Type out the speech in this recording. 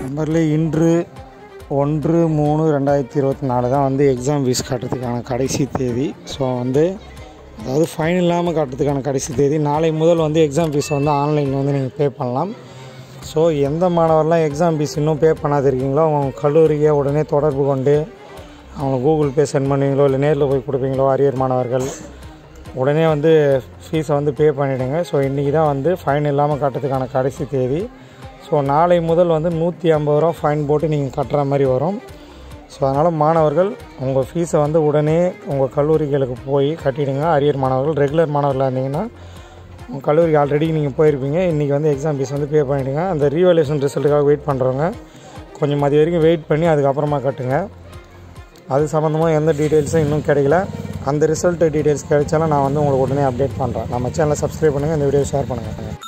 நம்பரில் இன்று ஒன்று மூணு ரெண்டாயிரத்தி இருபத்தி நாலு தான் வந்து எக்ஸாம் ஃபீஸ் கட்டுறதுக்கான கடைசி தேதி ஸோ வந்து அதாவது ஃபைன் இல்லாமல் கட்டுறதுக்கான கடைசி தேதி நாளை முதல் வந்து எக்ஸாம் ஃபீஸ் வந்து ஆன்லைனில் வந்து நீங்கள் பே பண்ணலாம் ஸோ எந்த மாணவர்லாம் எக்ஸாம் ஃபீஸ் இன்னும் பே பண்ணாது இருக்கீங்களோ அவங்க கல்லூரியை உடனே தொடர்பு கொண்டு அவங்க கூகுள் பே சென்ட் பண்ணுவீங்களோ இல்லை நேரில் போய் கொடுப்பீங்களோ அரியர் மாணவர்கள் உடனே வந்து ஃபீஸை வந்து பே பண்ணிவிடுங்க ஸோ இன்றைக்கி தான் வந்து ஃபைன் இல்லாமல் கட்டுறதுக்கான கடைசி தேதி ஸோ நாளை முதல் வந்து நூற்றி ஐம்பது ரூபா ஃபைன் போட்டு நீங்கள் கட்டுற மாதிரி வரும் ஸோ அதனால் மாணவர்கள் உங்கள் ஃபீஸை வந்து உடனே உங்கள் கல்லூரிகளுக்கு போய் கட்டிடுங்க அரியர் மாணவர்கள் ரெகுலர் மாணவர்களாக இருந்தீங்கன்னா உங்கள் கல்லூரிக்கு ஆல்ரெடி நீங்கள் போயிருப்பீங்க இன்றைக்கி வந்து எக்ஸாம் ஃபீஸ் வந்து பே பண்ணிவிடுங்க அந்த ரீவல்யூஷன் ரிசல்ட்டுக்காக வெயிட் பண்ணுறவங்க கொஞ்சம் மதிய வரைக்கும் வெயிட் பண்ணி அதுக்கப்புறமா கட்டுங்க அது சம்மந்தமாக எந்த டீட்டெயில்ஸும் இன்னும் கிடைக்கல அந்த ரிசல்ட் டீட்டெயில்ஸ் கிடைச்சாலும் நான் வந்து உங்களுக்கு உடனே அப்டேட் பண்ணுறேன் நம்ம சேனலை சப்ஸ்கிரைப் பண்ணுங்கள் இந்த வீடியோ ஷேர் பண்ணுங்கள்